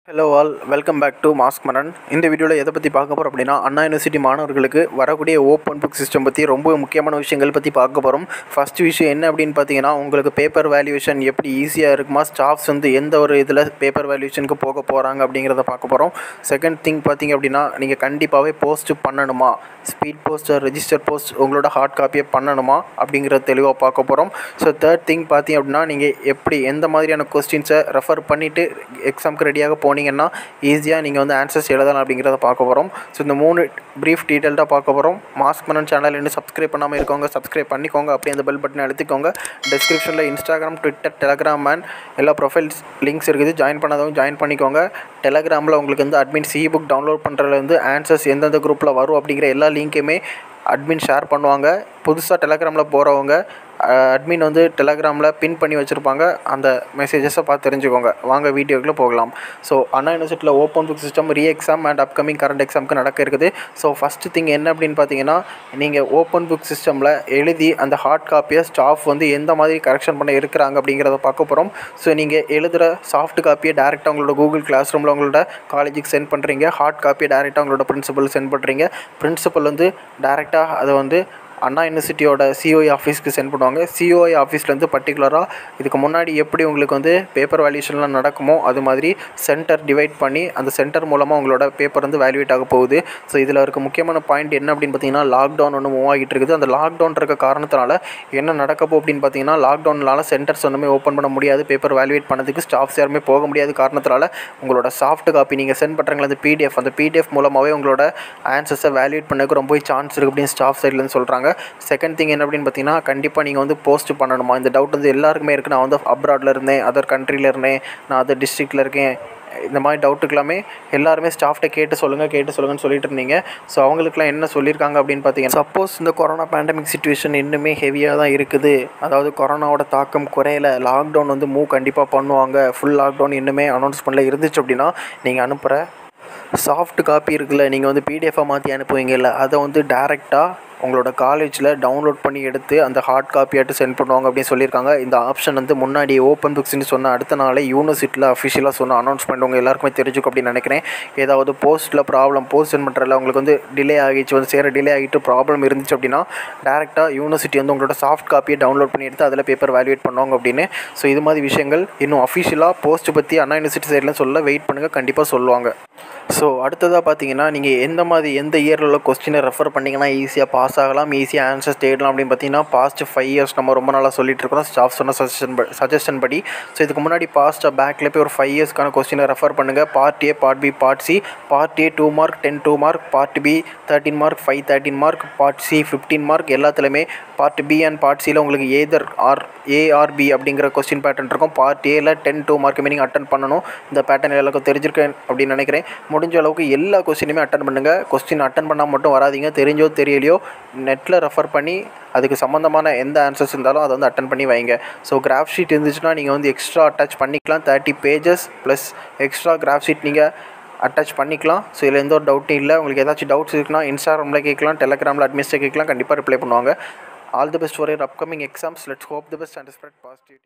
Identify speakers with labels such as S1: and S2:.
S1: hello all welcome back to mask Maran இந்த வீடியோவில் எதை பற்றி பார்க்க போகிறோம் அப்படின்னா அண்ணா யூனிவர்சிட்டி மாணவர்களுக்கு வரக்கூடிய ஓப்பன் புக் சிஸ்டம் பற்றி ரொம்ப முக்கியமான விஷயங்கள் பற்றி பார்க்க போகிறோம் ஃபஸ்ட் விஷயம் என்ன அப்படின்னு பார்த்தீங்கன்னா உங்களுக்கு பேப்பர் வேல்யூவேஷன் எப்படி ஈஸியாக இருக்குமா ஸ்டாஃப்ஸ் வந்து எந்த ஒரு இதில் பேப்பர் வேல்யூவேஷனுக்கு போக போகிறாங்க அப்படிங்கிறத பார்க்க போகிறோம் செகண்ட் திங் பார்த்தீங்க அப்படின்னா நீங்கள் கண்டிப்பாகவே போஸ்ட் பண்ணணுமா ஸ்பீட் போஸ்டர் ரெஜிஸ்டர் போஸ்ட் உங்களோட ஹார்ட் காப்பியை பண்ணணுமா அப்படிங்கிறத தெளிவாக பார்க்க போகிறோம் ஸோ தேர்ட் திங் பார்த்தீங்க அப்படின்னா நீங்கள் எப்படி எந்த மாதிரியான கொஸ்டின்ஸை ரெஃபர் பண்ணிவிட்டு எக்ஸாமுக்கு ரெடியாக போனீங்கன்னா ஈஸியாக நீங்கள் வந்து ஆன்சர்ஸ் எழுதலாம் அப்படிங்கிறத பார்க்க போகிறோம் ஸோ இந்த மூணு ப்ரீஃப் டீட்டெயில்டாக பார்க்க போகிறோம் மாஸ்க் மன்னன் சேனல் இன்னும் சப்ஸ்கிரைப் பண்ணாமல் இருக்கவங்க சப்ஸ்கிரைப் பண்ணிக்கோங்க அப்படியே அந்த பெல் பட்டனை அழுத்திக்கோங்க டிஸ்கிரிப்ஷனில் இன்ஸ்டாகிராம் ட்விட்டர் டெலகிராம் அண்ட் எல்லா ப்ரொஃபைல்ஸ் லிங்க்ஸ் இருக்குது ஜாயின் பண்ணாதவங்க ஜாயின் பண்ணிக்கோங்க டெலகிராமில் உங்களுக்கு வந்து அட்மின் சி புக் டவுன்லோட் பண்ணுறதுலேருந்து ஆன்சர்ஸ் எந்தெந்த குரூப்பில் வரும் அப்படிங்கிற எல்லா லிங்க்குமே அட்மின் ஷேர் பண்ணுவாங்க புதுசாக டெலகிராமில் போகிறவங்க அட்மின் வந்து டெலகிராமில் பின் பண்ணி வச்சுருப்பாங்க அந்த மெசேஜஸை பார்த்து தெரிஞ்சுக்கோங்க வாங்க வீடியோக்குள்ளே போகலாம் ஸோ அண்ணா யூனிவர்சிட்டியில் open book system re exam and upcoming current எக்ஸாமுக்கு நடக்க இருக்குது ஸோ ஃபஸ்ட்டு திங் என்ன அப்படின்னு பார்த்தீங்கன்னா நீங்கள் ஓப்பன் புக் சிஸ்டமில் எழுதி அந்த ஹார்ட் காப்பியை ஸ்டாஃப் வந்து எந்த மாதிரி கரெக்ஷன் பண்ண இருக்கிறாங்க அப்படிங்கிறத பார்க்க போகிறோம் ஸோ நீங்கள் எழுதுகிற சாஃப்ட் காப்பியை டேரெக்டாக உங்களோட கூகுள் கிளாஸ் ரூமில் உங்களோட காலேஜுக்கு சென்ட் பண்ணுறீங்க ஹார்ட் காப்பியை டேரெக்டாக உங்களோட பிரின்சிபல் சென்ட் பண்ணுறீங்க பிரின்சிபல் வந்து டேரெக்டாக அதை வந்து அண்ணா யூனிவர்சிட்டியோட சிஓஐ ஆஃபீஸ்க்கு சென்ட் பண்ணுவாங்க சிஓஐ ஆஃபீஸ்லேருந்து பர்டிகுலராக இதுக்கு முன்னாடி எப்படி உங்களுக்கு வந்து பேப்பர் வேல்யூஷன்லாம் நடக்குமோ அது மாதிரி சென்டர் டிவைட் பண்ணி அந்த சென்டர் மூலமாக உங்களோட பேப்பர் வந்து வேல்யூவேட் ஆக போகுது ஸோ இதில் இருக்க முக்கியமான பாயிண்ட் என்ன அப்படின்னு பார்த்தீங்கன்னா லாக்டவுன் ஒன்று மூவ் ஆகிட்டு இருக்குது அந்த லாக்டவுன் இருக்க காரணத்தினால என்ன நடக்க போ அப்படின்னு பார்த்தீங்கன்னா லாக்டவுனால சென்டர்ஸ் ஒன்றுமே ஓப்பன் பண்ண முடியாது பேப்பர் வேல்யூவேட் பண்ணதுக்கு ஸ்டாஃப்ஸ் யாருமே போக முடியாத காரணத்தினால உங்களோட சாஃப்ட் காப்பி நீங்கள் சென்ட் பண்ணுறீங்களா அந்த பிடிஎஃப் அந்த பிடிஎஃப் மூலமாகவே உங்களோட ஆன்சர்ஸை வேல்யூவேட் பண்ணதுக்கு ரொம்ப சான்ஸ் இருக்குது அப்படின்னு ஸ்டாஃப் சைட்லேருந்து சொல்கிறாங்க செகண்ட் திங் என்ன அப்படின்னு பார்த்தீங்கன்னா கண்டிப்பாக நீங்கள் வந்து போஸ்ட் பண்ணணுமா இந்த டவுட் வந்து எல்லாருக்குமே இருக்குது நான் வந்து அப்ராடில் இருந்தேன் அதர் கண்ட்ரியில் இருந்தேன் நான் அதர் டிஸ்ட்ரிக்டில் இருக்கேன் இந்த மாதிரி டவுட்டுக்கெல்லாமே எல்லாருமே ஸ்டாஃப்ட்டை கேட்டு சொல்லுங்கள் கேட்டு சொல்லுங்கன்னு சொல்லிட்டு இருந்தீங்க ஸோ அவங்களுக்குலாம் என்ன சொல்லியிருக்காங்க அப்படின்னு பார்த்தீங்கன்னா சப்போஸ் இந்த கொரோனா பேண்டமிக் சுச்சுவேஷன் இன்னுமே ஹெவியாக தான் இருக்குது அதாவது கொரோனாவோட தாக்கம் குறையல லாக்டவுன் வந்து மூவ் கண்டிப்பாக பண்ணுவாங்க ஃபுல் லாக்டவுன் இன்னுமே அனௌன்ஸ்மெண்ட்டில் இருந்துச்சு அப்படின்னா நீங்கள் அனுப்புகிற சாஃப்ட் காப்பி இருக்குல்ல நீங்கள் வந்து பிடிஎஃபாக மாற்றி அனுப்புவீங்கல்ல அதை வந்து டேரெக்டாக உங்களோட காலேஜில் டவுன்லோட் பண்ணி எடுத்து அந்த ஹார்ட் காப்பியாட்டு சென்ட் பண்ணுவாங்க அப்படின்னு சொல்லியிருக்காங்க இந்த ஆப்ஷன் வந்து முன்னாடி ஓப்பன் புக்ஸ்னு சொன்ன அடுத்த நாளே யூனிவர்சிட்டியில் அஃபிஷியலாக சொன்ன அனௌன்ஸ்மெண்ட் உங்கள் எல்லாருக்குமே தெரிஞ்சுக்கும் அப்படின்னு நினைக்கிறேன் ஏதாவது போஸ்ட்டில் ப்ராப்ளம் போஸ்ட் சென்ட் பண்ணுறதுல உங்களுக்கு வந்து டிலே ஆகிடுச்சு வந்து சேர டிலே ஆகிட்டு ப்ராப்ளம் இருந்துச்சு அப்படின்னா டேரெக்டாக யூனிவர்சிட்டி வந்து உங்களோட சாஃப்ட் காப்பியை டவுன்லோட் பண்ணி எடுத்து அதில் பேப்பர் வேல்யூவேட் பண்ணுவாங்க அப்படின்னு ஸோ இது மாதிரி விஷயங்கள் இன்னும் அஃபிஷியலாக போஸ்ட் பற்றி அண்ணா யூனிவர்சிட்டி சைடில் சொல்ல வெயிட் பண்ணுங்கள் கண்டிப்பாக சொல்லுவாங்க ஸோ அடுத்ததாக பார்த்தீங்கன்னா நீங்கள் எந்த மாதிரி எந்த இயரில் உள்ள கொஸ்டினை ரெஃபர் பண்ணிங்கன்னா ஈஸியாக பாஸ் ஆகலாம் ஈஸியாக ஆன்சர்ஸ் தேடலாம் அப்படின்னு பார்த்தீங்கன்னா பாஸ்ட் ஃபைவ் இயர்ஸ் நம்ம ரொம்ப நாளாக சொல்லிட்டு இருக்கோம் ஸ்டாஃப் சொன்ன சஜஷன் சஜஷன் படி ஸோ இதுக்கு முன்னாடி பாஸ்ட்டாக பேக்கில் போய் ஒரு ஃபைவ் இயர்ஸ்க்கான கொஸ்டினை ரெஃபர் பண்ணுங்கள் part A part B part C part A two mark ten two mark part B thirteen mark five thirteen mark part C fifteen mark எல்லாத்துலேயுமே பார்ட் பி அண்ட் பார்ட் சியில் உங்களுக்கு ஏதர் ஆர் ஏஆர்பி அப்படிங்கிற question pattern இருக்கும் part ஏல ten two mark meaning attend பண்ணணும் இந்த pattern எல்லாருக்கும் தெரிஞ்சிருக்கேன் அப்படின்னு நினைக்கிறேன் முடிஞ்ச அளவுக்கு எல்லா கொஸ்டினுமே அட்டன் பண்ணுங்கள் கொஸ்டின் அட்டன் பண்ணால் மட்டும் வராதிங்க தெரிஞ்சோ தெரியலையோ நெட்டில் ரெஃபர் பண்ணி அதுக்கு சம்மந்தமான எந்த ஆன்சர்ஸ் இருந்தாலும் அதை வந்து அட்டன் பண்ணி வைங்க ஸோ கிராஃப் ஷீட் இருந்துச்சுன்னா நீங்கள் வந்து எக்ஸ்ட்ரா அட்டாச் பண்ணிக்கலாம் thirty pages plus extra graph sheet நீங்கள் அட்டாச் பண்ணிக்கலாம் ஸோ இதில் எந்த ஒரு டவுட்டும் இல்லை உங்களுக்கு ஏதாச்சும் டவுட்ஸ் இருக்குன்னா இன்ஸ்டாகிராமில் கேட்கலாம் டெலகிராமில் அட்மினிஸ்டர் கேட்கலாம் கண்டிப்பாக ரிப்ளை பண்ணுவாங்க all the best for your upcoming exams let's hope the best and spread positivity